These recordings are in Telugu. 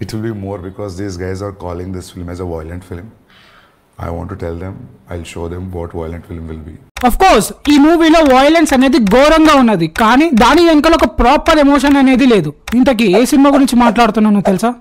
It will be more because these guys are calling this film as a violent film. I want to tell them, I'll show them what violent film will be. Of course ఈ మూవీలో వైలెన్స్ అనేది ఘోరంగా ఉన్నది కానీ దాని వెనకాల ఒక ప్రాపర్ ఎమోషన్ అనేది లేదు ఇంతకీ ఏ సినిమా గురించి మాట్లాడుతున్నానో తెలుసా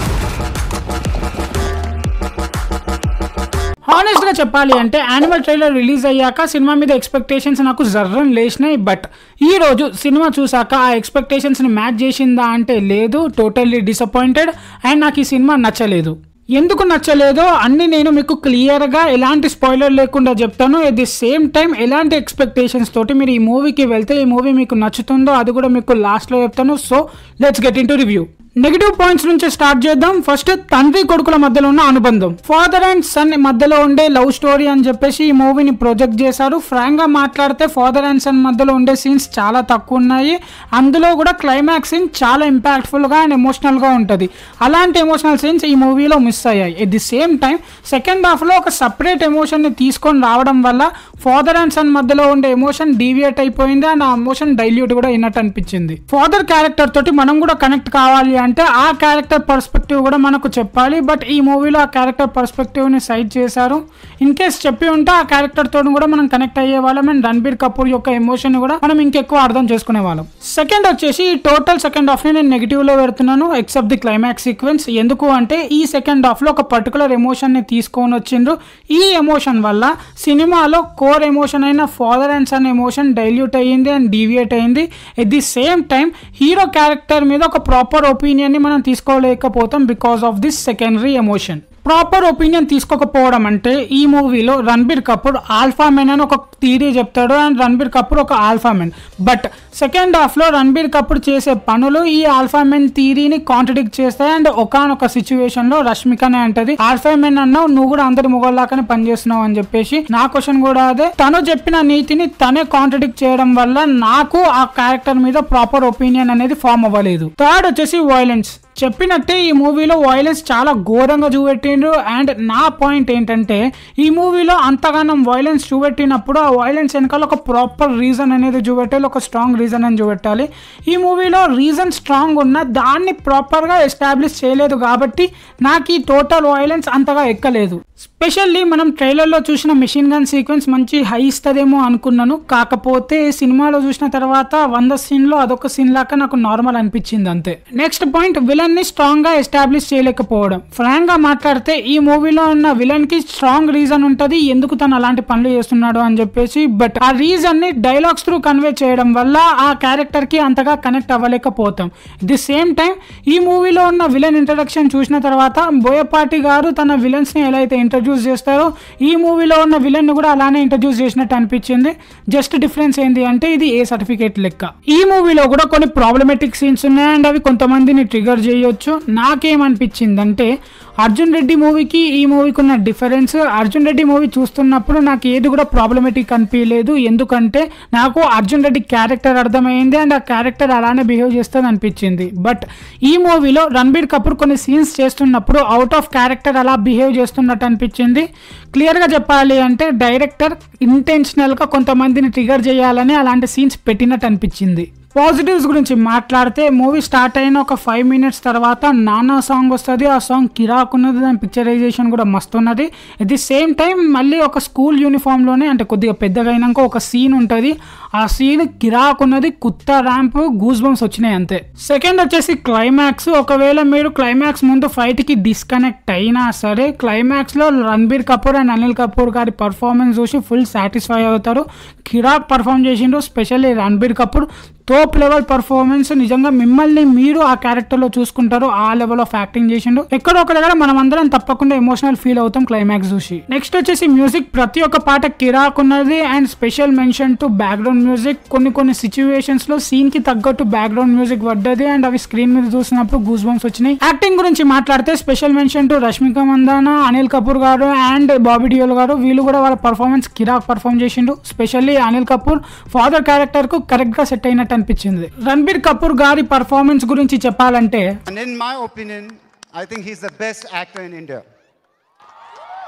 హానెస్ట్ గా చెప్పాలి అంటే యానిమల్ ట్రైలర్ రిలీజ్ అయ్యాక సినిమా మీద ఎక్స్పెక్టేషన్స్ నాకు జర్రం లేచినాయి బట్ ఈ రోజు సినిమా చూసాక ఆ ఎక్స్పెక్టేషన్స్ ని మ్యాచ్ చేసిందా అంటే లేదు టోటల్లీ డిసప్పాయింటెడ్ అండ్ నాకు ఈ సినిమా నచ్చలేదు ఎందుకు నచ్చలేదో అన్ని నేను మీకు క్లియర్గా ఎలాంటి స్పాయిలర్ లేకుండా చెప్తాను ఎట్ ది సేమ్ టైం ఎలాంటి ఎక్స్పెక్టేషన్స్ తోటి మీరు ఈ మూవీకి వెళ్తే ఈ మూవీ మీకు నచ్చుతుందో అది కూడా మీకు లాస్ట్లో చెప్తాను so let's get into review negative points నుంచి స్టార్ట్ చేద్దాం ఫస్ట్ తండ్రి కొడుకుల మధ్యలో ఉన్న అనుబంధం ఫాదర్ అండ్ సన్ మధ్యలో ఉండే లవ్ స్టోరీ అని చెప్పేసి ఈ మూవీని ప్రొజెక్ట్ చేశారు ఫ్రాంక్ గా మాట్లాడితే ఫాదర్ అండ్ సన్ మధ్యలో ఉండే సీన్స్ చాలా తక్కువ ఉన్నాయి అందులో కూడా క్లైమాక్స్ సీన్ చాలా ఇంపాక్ట్ఫుల్ గా అండ్ ఎమోషనల్ గా ఉంటుంది అలాంటి ఎమోషనల్ సీన్స్ ఈ మూవీలో మిస్ అయ్యాయి at the same time second half లో ఒక సపరేట్ ఎమోషన్ ని తీసుకొని రావడం వల్ల ఫాదర్ అండ్ సన్ మధ్యలో ఉండే ఎమోషన్ డీవియేట్ అయిపోయింది అండ్ ఆ ఎమోషన్ డైల్యూట్ కూడా అయినట్టు అనిపించింది ఫాదర్ క్యారెక్టర్ తోటి మనం కూడా కనెక్ట్ కావాలి అంటే ఆ క్యారెక్టర్ పర్స్పెక్టివ్ కూడా మనకు చెప్పాలి బట్ ఈ మూవీలో ఆ క్యారెక్టర్ పర్స్పెక్టివ్ ని సైడ్ చేశారు ఇన్ కేస్ చెప్పి ఉంటే ఆ క్యారెక్టర్ తోటి కూడా మనం కనెక్ట్ అయ్యే వాళ్ళం అండ్ రణబీర్ కపూర్ యొక్క ఎమోషన్ కూడా మనం ఇంకెక్కువ అర్థం చేసుకునే వాళ్ళం సెకండ్ వచ్చేసి టోటల్ సెకండ్ హాఫ్ ని నేను నెగిటివ్ లో పెడుతున్నాను ఎక్సెప్ట్ ది క్లైమాక్స్ సీక్వెన్స్ ఎందుకు అంటే ఈ సెకండ్ హాఫ్ లో ఒక పర్టికులర్ ఎమోషన్ ని తీసుకొని వచ్చిండ్రు ఈ ఎమోషన్ వల్ల సినిమాలో కోర్ ఎమోషన్ అయిన father and son emotion dilute అయ్యింది అండ్ డీవియేట్ అయింది at the same time hero character మీద ఒక ప్రాపర్ ఒపీనియన్ ని మనం తీసుకోలేకపోతాం because of this secondary emotion proper opinion తీసుకోకపోవడం అంటే ఈ మూవీలో రణబీర్ కపూర్ ఆల్ఫా మెన్ అని ఒక థీరీ చెప్తాడు అండ్ రణబీర్ కపూర్ ఒక ఆల్ఫా మెన్ బట్ సెకండ్ హాఫ్లో రణబీర్ కపూర్ చేసే పనులు ఈ ఆల్ఫా మెన్ థీరీని కాంట్రడిక్ట్ చేస్తాయి అండ్ ఒకనొక సిచ్యువేషన్లో రష్మికనే అంటది ఆల్ఫా మెన్ అన్నావు నువ్వు కూడా అందరి మొగల్లాగానే పనిచేస్తున్నావు అని చెప్పేసి నా క్వశ్చన్ కూడా అదే తను చెప్పిన నీతిని తనే కాంట్రడిక్ట్ చేయడం వల్ల నాకు ఆ క్యారెక్టర్ మీద ప్రాపర్ ఒపీనియన్ అనేది ఫామ్ అవ్వలేదు థర్డ్ వచ్చేసి వైలెన్స్ చెప్పినట్టే ఈ మూవీలో వైలెన్స్ చాలా ఘోరంగా చూపెట్టిండ్రు అండ్ నా పాయింట్ ఏంటంటే ఈ మూవీలో అంతగానం వైలెన్స్ చూపెట్టినప్పుడు ఆ వైలెన్స్ వెనకాల ఒక ప్రాపర్ రీజన్ అనేది చూపెట్టాలి ఒక స్ట్రాంగ్ రీజన్ అని చూపెట్టాలి ఈ మూవీలో రీజన్ స్ట్రాంగ్ ఉన్న దాన్ని ప్రాపర్గా ఎస్టాబ్లిష్ చేయలేదు కాబట్టి నాకు ఈ టోటల్ వైలెన్స్ అంతగా ఎక్కలేదు స్పెషల్లీ మనం ట్రైలర్లో చూసిన మిషన్ గన్ సీక్వెన్స్ మంచి హై ఇస్తుందేమో అనుకున్నాను కాకపోతే సినిమాలో చూసిన తర్వాత వంద సీన్లో అదొక సీన్ లాగా నాకు నార్మల్ అనిపించింది అంతే నెక్స్ట్ పాయింట్ విలన్ ని స్ట్రాంగ్ గా ఎస్టాబ్లిష్ చేయలేకపోవడం ఫ్రాంక్ గా మాట్లాడితే ఈ మూవీలో ఉన్న విలన్ కి స్ట్రాంగ్ రీజన్ ఉంటది ఎందుకు తను అలాంటి పనులు చేస్తున్నాడు అని చెప్పేసి బట్ ఆ రీజన్ ని డైలాగ్స్ త్రూ కన్వే చేయడం వల్ల ఆ క్యారెక్టర్ కి అంతగా కనెక్ట్ అవ్వలేకపోతాం ది సేమ్ టైం ఈ మూవీలో ఉన్న విలన్ ఇంట్రడక్షన్ చూసిన తర్వాత బోయపాటి గారు తన విలన్స్ ని ఎలా అయితే ఇంట్రడ్యూస్ చేస్తారో ఈ మూవీలో ఉన్న విలన్ ని కూడా అలానే ఇంట్రడ్యూస్ చేసినట్టు అనిపించింది జస్ట్ డిఫరెన్స్ ఏంటి అంటే ఇది ఏ సర్టిఫికేట్ లెక్క ఈ మూవీలో కూడా కొన్ని ప్రాబ్లమెటిక్ సీన్స్ ఉన్నాయి అండ్ అవి కొంతమందిని ట్రిగర్ చేయొచ్చు నాకేమనిపించిందంటే అర్జున్ రెడ్డి మూవీకి ఈ మూవీకి ఉన్న డిఫరెన్స్ అర్జున్ రెడ్డి మూవీ చూస్తున్నప్పుడు నాకు ఏది కూడా ప్రాబ్లమెటిక్ అనిపించలేదు ఎందుకంటే నాకు అర్జున్ రెడ్డి క్యారెక్టర్ అర్థమైంది అండ్ ఆ క్యారెక్టర్ అలానే బిహేవ్ చేస్తుంది అనిపించింది బట్ ఈ మూవీలో రణబీర్ కపూర్ కొన్ని సీన్స్ చేస్తున్నప్పుడు అవుట్ ఆఫ్ క్యారెక్టర్ అలా బిహేవ్ చేస్తున్నట్టు అనిపించింది క్లియర్గా చెప్పాలి అంటే డైరెక్టర్ ఇంటెన్షనల్గా కొంతమందిని ట్రిగర్ చేయాలని అలాంటి సీన్స్ పెట్టినట్టు అనిపించింది పాజిటివ్స్ గురించి మాట్లాడితే మూవీ స్టార్ట్ అయిన ఒక ఫైవ్ మినిట్స్ తర్వాత నానా సాంగ్ వస్తుంది ఆ సాంగ్ కిరాక్ ఉన్నది దాని పిక్చరైజేషన్ కూడా మస్తు ఉన్నది ఎట్ ది సేమ్ టైం మళ్ళీ ఒక స్కూల్ యూనిఫామ్లోనే అంటే కొద్దిగా పెద్దగా అయినాక ఒక సీన్ ఉంటుంది ఆ సీన్ కిరాక్ ఉన్నది కుత్త ర్యాంప్ గూస్ బంప్స్ వచ్చినాయి అంతే సెకండ్ వచ్చేసి క్లైమాక్స్ ఒకవేళ మీరు క్లైమాక్స్ ముందు ఫైట్కి డిస్కనెక్ట్ అయినా సరే క్లైమాక్స్లో రణబీర్ కపూర్ అండ్ అనిల్ కపూర్ గారి పర్ఫార్మెన్స్ చూసి ఫుల్ సాటిస్ఫై అవుతారు కిరాక్ పర్ఫామ్ చేసిండ్రు specially Ranbir Kapoor top level performance నిజంగా మిమ్మల్ని మీరు ఆ క్యారెక్టర్ లో చూసుకుంటారు ఆ లెవెల్ ఆఫ్ యాక్టింగ్ చేసిండు ఎక్కడో ఒక దగ్గర మనం అందరం తప్పకుండా ఎమోషనల్ ఫీల్ అవుతాం క్లైమాక్స్ చూసి నెక్స్ట్ వచ్చేసి మ్యూజిక్ ప్రతి ఒక్క పాట కిరాక్ ఉన్నది and special mention to background music కొన్ని కొన్ని సిచ్యువేషన్స్ లో సీన్ కి తగ్గట్టు బ్యాక్గ్రౌండ్ మ్యూజిక్ పడ్డది అండ్ అవి స్క్రీన్ మీద చూసినప్పుడు గూస్ బంప్స్ వచ్చినాయి యాక్టింగ్ గురించి మాట్లాడితే special mention to Rashmika Mandanna Anil Kapoor గారు అండ్ బాబీ డియోల్ గారు వీళ్ళు కూడా వాళ్ళ పర్ఫార్మెన్స్ కిరాక్ పర్ఫామ్ చేసిండు specially Anil Kapoor father character కు కరెక్ట్ గా సెట్ అయినట్టు అనిపించింది రణబీర్ కపూర్ గారి పర్ఫార్మెన్స్ గురించి చెప్పాలంటే And in my opinion, I think he's the best actor in India.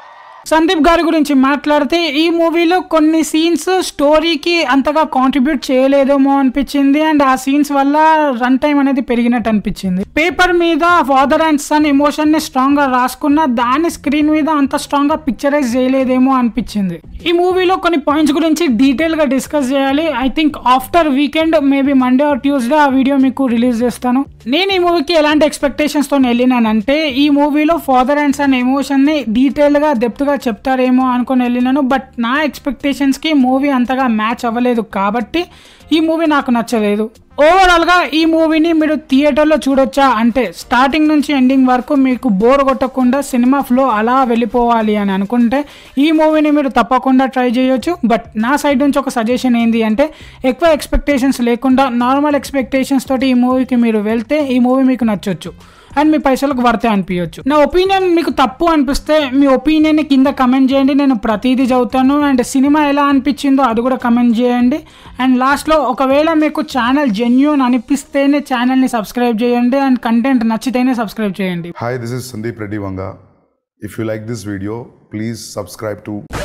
Sandeep గారి గురించి మాట్లాడితే ఈ మూవీలో కొన్ని సీన్స్ స్టోరీకి అంతగా కాంట్రిబ్యూట్ చేయలేదేమో అనిపించింది అండ్ ఆ సీన్స్ వల్ల రన్ టైం అనేది పెరిగినట్టు అనిపించింది పేపర్ మీద ఫాదర్ అండ్ సన్ ఎమోషన్ ని స్ట్రాంగ్ గా రాసుకున్న దాన్ని స్క్రీన్ మీద అంత స్ట్రాంగ్ గా పిక్చరైజ్ చేయలేదేమో అనిపించింది ఈ మూవీలో కొన్ని పాయింట్స్ గురించి డీటెయిల్ గా డిస్కస్ చేయాలి I think after weekend maybe Monday or Tuesday ఆ వీడియో మీకు రిలీజ్ చేస్తాను నేను ఈ మూవీకి ఎలాంటి ఎక్స్పెక్టేషన్స్ తో వెళ్ళినానంటే ఈ మూవీలో ఫాదర్ అండ్ సన్ ఎమోషన్ ని డీటెయిల్ గా డెప్త్ గా చెప్తారేమో అనుకుని వెళ్ళినాను బట్ నా ఎక్స్పెక్టేషన్స్ కి మూవీ అంతగా మ్యాచ్ అవ్వలేదు కాబట్టి ఈ మూవీ నాకు నచ్చలేదు ఓవరాల్ గా ఈ మూవీని మీరు థియేటర్లో చూడొచ్చా అంటే స్టార్టింగ్ నుంచి ఎండింగ్ వరకు మీకు బోర్ కొట్టకుండా సినిమా ఫ్లో అలా వెళ్ళిపోవాలి అని అనుకుంటే ఈ మూవీని మీరు తప్పకుండా ట్రై చేయొచ్చు బట్ నా సైడ్ నుంచి ఒక సజెషన్ ఏంటి అంటే ఎక్కువ ఎక్స్పెక్టేషన్స్ లేకుండా నార్మల్ ఎక్స్పెక్టేషన్స్ తోటి ఈ మూవీకి మీరు వెళ్తే ఈ మూవీ మీకు నచ్చొచ్చు అండ్ మీ పైసలకు వర్తే అనిపించవచ్చు నా ఒపీనియన్ మీకు తప్పు అనిపిస్తే మీ ఒపీనియన్ కింద కమెంట్ చేయండి నేను ప్రతిదీ చదువుతాను అండ్ సినిమా ఎలా అనిపించిందో అది కూడా కమెంట్ చేయండి అండ్ లాస్ట్లో ఒకవేళ మీకు ఛానల్ జెన్యున్ అనిపిస్తేనే ఛానల్ని సబ్స్క్రైబ్ చేయండి అండ్ కంటెంట్ నచ్చితేనే సబ్స్క్రైబ్ చేయండి Hi, this is Sandeep Reddy Vanga. If you like this video, please subscribe to